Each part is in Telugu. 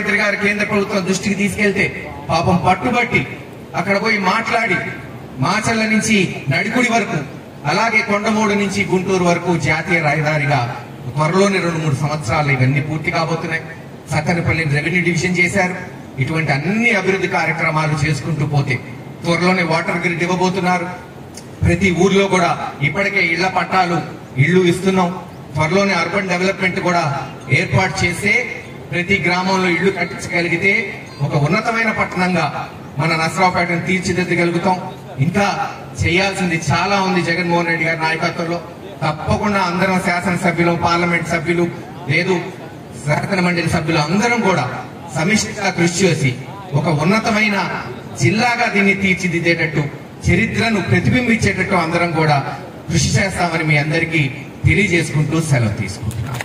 ముఖ్యమంత్రి గారు కేంద్ర ప్రభుత్వం దృష్టికి తీసుకెళ్తే పాపం పట్టుబట్టి అక్కడ పోయి మాట్లాడి మాచల్ల నుంచి నడికుడి వరకు అలాగే కొండమూడు నుంచి గుంటూరు వరకు జాతీయ రహదారిగా త్వరలోనే రెండు మూడు సంవత్సరాలు ఇవన్నీ పూర్తి కాబోతున్నాయి సత్తెనపల్లిని రెవెన్యూ డివిజన్ చేశారు ఇటువంటి అన్ని అభివృద్ధి కార్యక్రమాలు చేసుకుంటూ పోతే త్వరలోనే వాటర్ గ్రిడ్ ఇవ్వబోతున్నారు ప్రతి ఊర్లో కూడా ఇప్పటికే ఇళ్ల పట్టాలు ఇళ్లు ఇస్తున్నాం త్వరలోనే అర్బన్ డెవలప్మెంట్ కూడా ఏర్పాటు చేస్తే ప్రతి గ్రామంలో ఇళ్లు కట్టించగలిగితే ఒక ఉన్నతమైన పట్టణంగా మన నసరావుపేటను తీర్చిదిద్దగలుగుతాం ఇంకా చేయాల్సింది చాలా ఉంది జగన్మోహన్ రెడ్డి గారి నాయకత్వంలో తప్పకుండా అందరం శాసనసభ్యులు పార్లమెంట్ సభ్యులు లేదు శాసన మండలి సభ్యులు అందరం కూడా సమిష్టిగా కృషి చేసి ఒక ఉన్నతమైన జిల్లాగా దీన్ని తీర్చిదిద్దేటట్టు చరిత్రను ప్రతిబింబించేటట్టు అందరం కూడా కృషి చేస్తామని మీ అందరికీ తెలియజేసుకుంటూ సెలవు తీసుకుంటున్నాను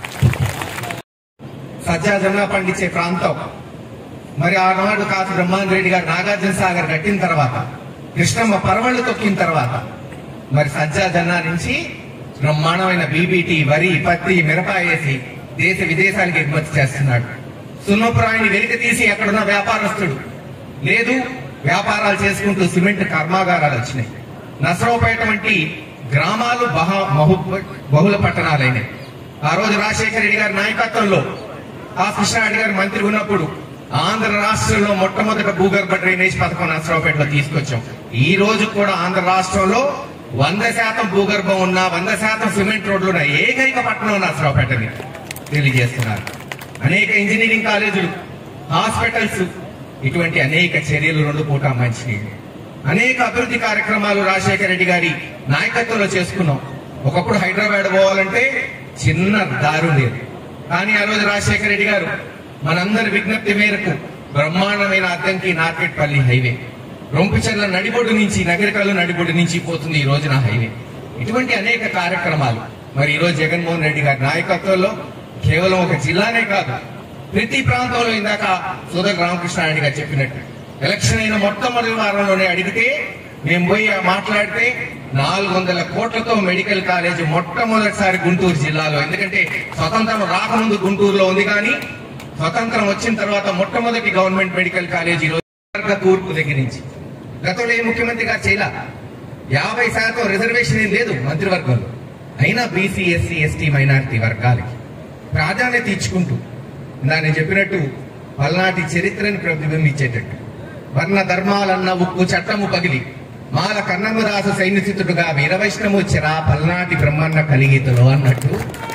సజ్జాజొన్న పండించే ప్రాంతం మరి ఆనాడు కాసు బ్రహ్మాన్ రెడ్డి గారు నాగార్జున సాగర్ కట్టిన తర్వాత కృష్ణమ్మ పరవళ్ళు తొక్కిన తర్వాత మరి సజ్జాజొన్న నుంచి బ్రహ్మాండమైన బీబీటీ వరి పత్తి మిరప వేసి దేశ విదేశాలకు ఎగుమతి చేస్తున్నాడు సున్నపురాయిని వెలికి తీసి ఎక్కడున్న వ్యాపారస్తుడు లేదు వ్యాపారాలు చేసుకుంటూ సిమెంట్ కర్మాగారాలు వచ్చినాయి నసరావుపేట వంటి గ్రామాలు బహా మహు బహుళ పట్టణాలైనాయి ఆ రోజు రాజశేఖర రెడ్డి గారి నాయకత్వంలో ఆ కృష్ణారెడ్డి గారు మంత్రి ఉన్నప్పుడు ఆంధ్ర రాష్ట్రంలో మొట్టమొదట భూగర్భ డ్రైనేజ్ పథకం నసరావుపేటలో తీసుకొచ్చాం ఈ రోజు కూడా ఆంధ్ర రాష్ట్రంలో వంద శాతం భూగర్భం ఉన్న వంద శాతం సిమెంట్ రోడ్లు ఉన్న ఏకైక పట్టణం నసరావుపేటని తెలియజేస్తున్నారు అనేక ఇంజనీరింగ్ కాలేజీలు హాస్పిటల్స్ ఇటువంటి అనేక చర్యలు రెండు పూట మంచినీళ్ళు అనేక అభివృద్ధి కార్యక్రమాలు రాజశేఖర రెడ్డి గారి నాయకత్వంలో చేసుకున్నాం ఒకప్పుడు హైదరాబాద్ పోవాలంటే చిన్న దారు లేదు కానీ ఆ రోజు రాజశేఖర రెడ్డి గారు మనందరి విజ్ఞప్తి మేరకు బ్రహ్మాండమైన అద్దంకి నార్కెట్పల్లి హైవే రొంపిచెర్ల నడిబొడ్డు నుంచి నగరికల్లు నడిబొడ్డు నుంచి పోతుంది ఈ రోజున హైవే ఇటువంటి అనేక కార్యక్రమాలు మరి ఈ రోజు జగన్మోహన్ రెడ్డి గారి నాయకత్వంలో కేవలం ఒక జిల్లానే కాదు ప్రతి ప్రాంతంలో ఇందాక సోదరు రామకృష్ణారెడ్డి గారు చెప్పినట్టు ఎలక్షన్ అయిన మొట్టమొదటి వారంలోనే అడిగితే మేము పోయి మాట్లాడితే నాలుగు వందల కోట్లతో మెడికల్ కాలేజ్ మొట్టమొదటిసారి గుంటూరు జిల్లాలో ఎందుకంటే స్వతంత్రం రాకముందు గుంటూరులో ఉంది కానీ స్వతంత్రం వచ్చిన తర్వాత మొట్టమొదటి గవర్నమెంట్ మెడికల్ కాలేజ్ ఈ రోజు వర్గ తూర్పు దగ్గర నుంచి గతంలో ఏ ముఖ్యమంత్రి గారు చేయాల యాభై శాతం రిజర్వేషన్ ఏం లేదు మంత్రివర్గంలో అయినా బీసీ ఎస్సీ ఎస్టీ మైనారిటీ వర్గాలకి ప్రాధాన్యత ఇచ్చుకుంటూ ఇందా నేను చెప్పినట్టు పల్నాటి చరిత్రను ప్రతిబింబించేటట్టు వర్ణ ధర్మాలన్న ఉక్కు చట్టము పగిలి మాల కన్నమ్మదాసు సైన్యచితుడుగా వీరవైష్ణము చెరా పల్నాటి బ్రహ్మన్న కలిగీతలో అన్నట్టు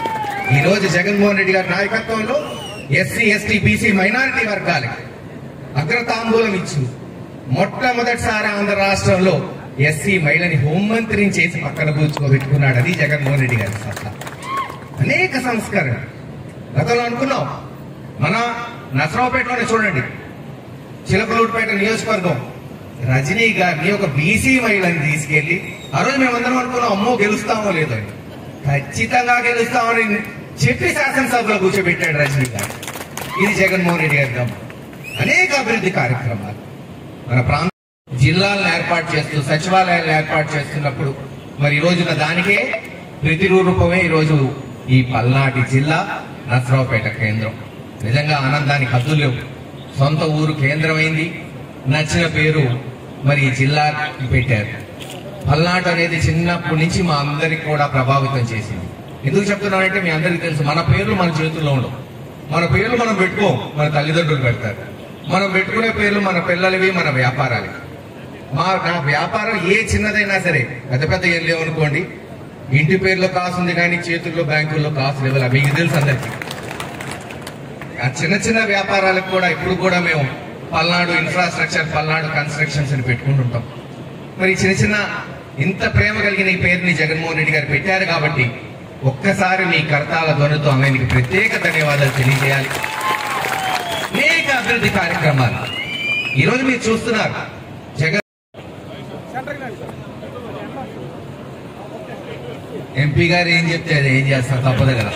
ఈ రోజు జగన్మోహన్ రెడ్డి గారి నాయకత్వంలో ఎస్సీ ఎస్టీ బీసీ మైనారిటీ వర్గాలకి అగ్రతాంబూలం ఇచ్చు మొట్టమొదటిసారి ఆంధ్ర రాష్ట్రంలో ఎస్సీ మహిళని హోంమంత్రిని చేసి పక్కన కూర్చోబెట్టుకున్నాడు అది జగన్మోహన్ రెడ్డి గారి సత్తా అనేక సంస్కరణ గతంలో అనుకున్నాం మన నసరావుపేటలోనే చూడండి చిలకలూరుపేట నియోజకవర్గం రజనీ గారిని ఒక బీసీ మహిళని తీసుకెళ్లి ఆ రోజు మేమందరం అనుకున్నాం అమ్మో గెలుస్తామో లేదో అని ఖచ్చితంగా గెలుస్తామని చెప్పి శాసనసభలో కూర్చోబెట్టాడు రజనీ గారు ఇది జగన్మోహన్ రెడ్డి గారి దమ్ము అనేక అభివృద్ధి కార్యక్రమాలు మన ప్రాంత జిల్లాలను ఏర్పాటు చేస్తూ సచివాలయాలను ఏర్పాటు చేస్తున్నప్పుడు మరి ఈ రోజున దానికే ప్రతిరూపమే ఈ రోజు ఈ పల్నాటి జిల్లా నసరావుపేట కేంద్రం నిజంగా ఆనందానికి హద్దులు లేవు సొంత ఊరు కేంద్రమైంది నచ్చిన పేరు మరి ఈ జిల్లాకి పెట్టారు పల్నాడు అనేది చిన్నప్పటి నుంచి మా అందరికి కూడా ప్రభావితం చేసింది ఎందుకు చెప్తున్నానంటే మీ అందరికీ తెలుసు మన పేర్లు మన చేతుల్లో ఉండవు మన పేర్లు మనం పెట్టుకోం మన తల్లిదండ్రులు పెడతారు మనం పెట్టుకునే పేర్లు మన పిల్లలవి మన వ్యాపారాలకి మా నా వ్యాపారం ఏ చిన్నదైనా సరే పెద్ద పెద్ద ఏం లేవనుకోండి ఇంటి పేర్లో కాసు ఉంది కానీ చేతుల్లో బ్యాంకుల్లో కాసు లేవు అవి మీకు తెలుసు అందరికీ ఆ చిన్న చిన్న వ్యాపారాలకు కూడా ఇప్పుడు కూడా మేము పల్నాడు ఇన్ఫ్రాస్ట్రక్చర్ పల్నాడు కన్స్ట్రక్షన్స్ అని పెట్టుకుంటుంటాం మరి ఈ చిన్న చిన్న ఇంత ప్రేమ కలిగిన ఈ పేరుని జగన్మోహన్ రెడ్డి గారు పెట్టారు కాబట్టి ఒక్కసారి మీ కర్తాల ధ్వనితో ఆయనకి ప్రత్యేక ధన్యవాదాలు తెలియజేయాలి అనేక అభివృద్ధి కార్యక్రమాలు ఈరోజు మీరు చూస్తున్నారు జగన్ ఎంపీ గారు ఏం చెప్తే అది ఏం చేస్తారు తప్పదు కదా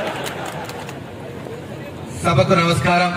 సభకు నమస్కారం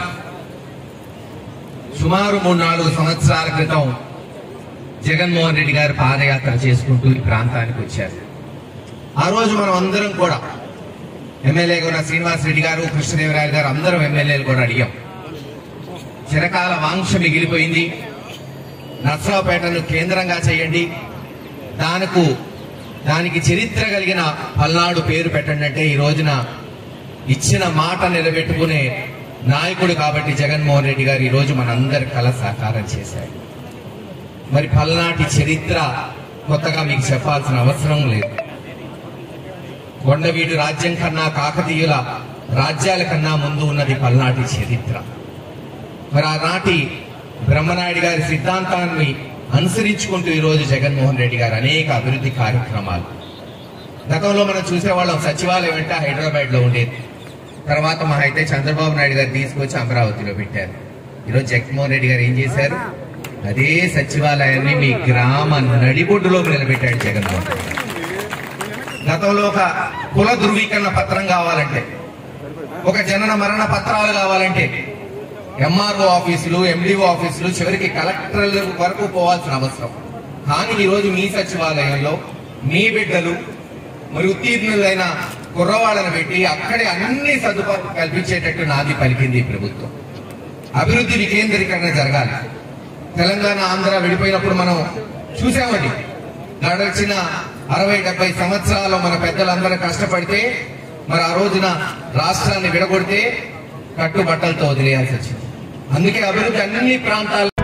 సుమారు మూడు నాలుగు సంవత్సరాల క్రితం జగన్మోహన్ రెడ్డి గారు పాదయాత్ర చేసుకుంటూ ఈ ప్రాంతానికి వచ్చారు ఆ రోజు మనం అందరం కూడా ఎమ్మెల్యేగా ఉన్న శ్రీనివాస్ రెడ్డి గారు కృష్ణదేవరాయలు గారు అందరం ఎమ్మెల్యేలు కూడా అడిగాం చిరకాల వాంక్ష మిగిలిపోయింది నర్సరావుపేటను కేంద్రంగా చేయండి దానికి దానికి చరిత్ర కలిగిన పల్నాడు పేరు పెట్టండి అంటే ఈ రోజున ఇచ్చిన మాట నిలబెట్టుకునే నాయకుడు కాబట్టి జగన్మోహన్ రెడ్డి గారు ఈ రోజు మనందరి కళ సాకారం చేశారు మరి పల్నాటి చరిత్ర కొత్తగా మీకు చెప్పాల్సిన అవసరం లేదు కొండవీడు రాజ్యం కన్నా కాకతీయుల రాజ్యాల కన్నా ముందు ఉన్నది పల్నాటి చరిత్ర మరి ఆనాటి బ్రహ్మనాయుడు గారి సిద్ధాంతాన్ని అనుసరించుకుంటూ ఈ రోజు జగన్మోహన్ రెడ్డి గారు అనేక అభివృద్ధి కార్యక్రమాలు గతంలో మనం చూసేవాళ్ళం సచివాలయం అంటే హైదరాబాద్ లో ఉండేది తర్వాత మా అయితే చంద్రబాబు నాయుడు గారు తీసుకొచ్చి అమరావతిలో పెట్టారు ఈరోజు జగన్మోహన్ రెడ్డి గారు ఏం చేశారు అదే సచివాలయాన్ని మీ గ్రామ నడిబొడ్డులో నిలబెట్టాడు జగన్మోహన్ రెడ్డి గతంలో ఒక కుల ధృవీకరణ పత్రం కావాలంటే ఒక జనన మరణ పత్రాలు కావాలంటే ఎంఆర్ఓ ఆఫీసులు ఎండిఓ ఆఫీసులు చివరికి కలెక్టర్ల వరకు పోవాల్సిన అవసరం కానీ ఈ రోజు మీ సచివాలయంలో మీ బిడ్డలు మరి ఉత్తీర్ణులైన కుర్రవాళ్ళని పెట్టి అక్కడే అన్ని సదుపాయాలు కల్పించేటట్టు నాది పలికింది ఈ ప్రభుత్వం అభివృద్ధి వికేంద్రీకరణ జరగాలి తెలంగాణ ఆంధ్ర విడిపోయినప్పుడు మనం చూసామండి గడచిన అరవై డెబ్బై సంవత్సరాలు మన పెద్దలందరూ కష్టపడితే మరి ఆ రోజున రాష్ట్రాన్ని విడగొడితే కట్టుబట్టలతో వదిలేయాల్సి వచ్చింది అందుకే అభివృద్ధి అన్ని ప్రాంతాల్లో